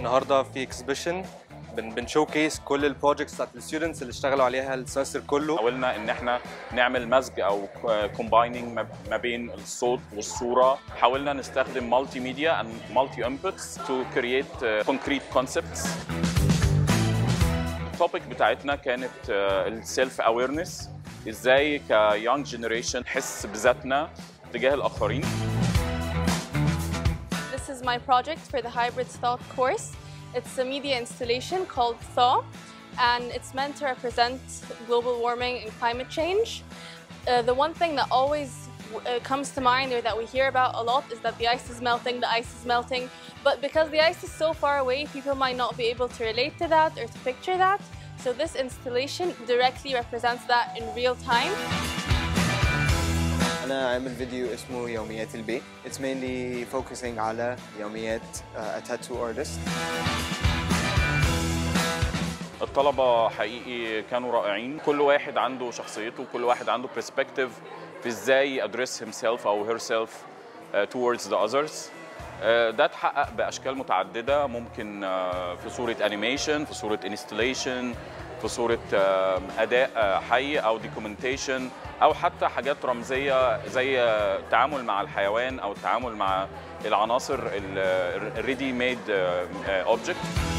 النهارده في اكسبيشن بنشو كيس كل البروجكتس بتاعت الستودنتس اللي اشتغلوا عليها السمستر كله حاولنا ان احنا نعمل مزج او كومبايننج ما بين الصوت والصوره حاولنا نستخدم مالتي ميديا اند مالتي انبوتس تو كرييت كونكريت كونسبتس التوبيك بتاعتنا كانت السيلف اويرنس ازاي كيونج جنريشن نحس بذاتنا تجاه الاخرين This is my project for the Hybrid Thought course. It's a media installation called Thaw, and it's meant to represent global warming and climate change. Uh, the one thing that always uh, comes to mind or that we hear about a lot is that the ice is melting, the ice is melting. But because the ice is so far away, people might not be able to relate to that or to picture that. So this installation directly represents that in real time. أنا عامل فيديو اسمه يوميات البي It's mainly focusing على يوميات uh, a tattoo artist الطلبة حقيقي كانوا رائعين كل واحد عنده شخصيته كل واحد عنده perspective في ازاي address himself او herself uh, towards the others uh, ده اتحقق باشكال متعدده ممكن uh, في صوره انيميشن في صوره انستليشن في صوره uh, اداء uh, حي او دوكيومنتيشن او حتى حاجات رمزيه زي التعامل مع الحيوان او التعامل مع العناصر الريدي ميد اوبجكت